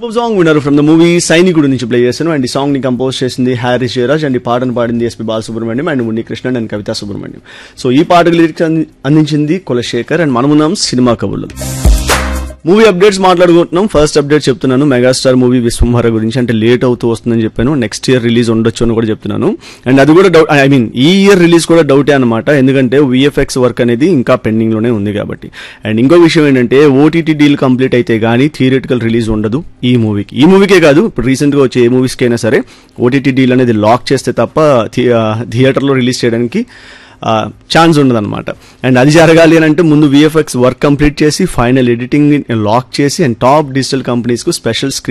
super song విన్నారు from the movie Sainikudu నుంచి play చేశాను అండ్ ఈ సాంగ్ ని కంపోజ్ చేసింది హ్యారీస్ జయరాజ్ అండ్ ఈ పాటను పాడింది S P Balasubrahmanyam and Munni Krishnan and Kavita Subrahmanyam so ఈ పాటకు లిరిక్స్ అంది- అందించింది కులశేఖర్ అండ్ మనమున్నాం సినిమా కబుర్లు మూవీ అప్డేట్స్ మాట్లాడుకుంటున్నాం ఫస్ట్ అప్డేట్ చెప్తున్నాను మెగాస్టార్ మూవీ విశ్వంభర గురించి అంటే లేట్ అవుతూ వస్తుందని చెప్పాను నెక్స్ట్ ఇయర్ రిలీజ్ ఉండొచ్చు అని కూడా చెప్తున్నాను అండ్ అది కూడా డౌట్ ఐ మీన్ ఈ ఇయర్ రిలీజ్ కూడా డౌటే అనమాట ఎందుకంటే విఎఫ్ఎక్స్ వర్క్ అనేది ఇంకా పెండింగ్ లోనే ఉంది కాబట్టి అండ్ ఇంకో విషయం ఏంటంటే ఓటీటీ డీల్ కంప్లీట్ అయితే గానీ థియేటికల్ రిలీజ్ ఉండదు ఈ మూవీకి ఈ మూవీకే కాదు ఇప్పుడు రీసెంట్ గా వచ్చే ఏ మూవీస్కి అయినా సరే ఓటీటీ డీల్ అనేది లాక్ చేస్తే తప్ప థియేటర్లో రిలీజ్ చేయడానికి ఛాన్స్ ఉండదన్నమాట అండ్ అది జరగాలి అని అంటే ముందు విఎఫ్ఎక్స్ వర్క్ కంప్లీట్ చేసి ఫైనల్ ఎడిటింగ్ లాక్ చేసి అండ్ టాప్ డిజిటల్ కంపెనీస్ కు స్పెషల్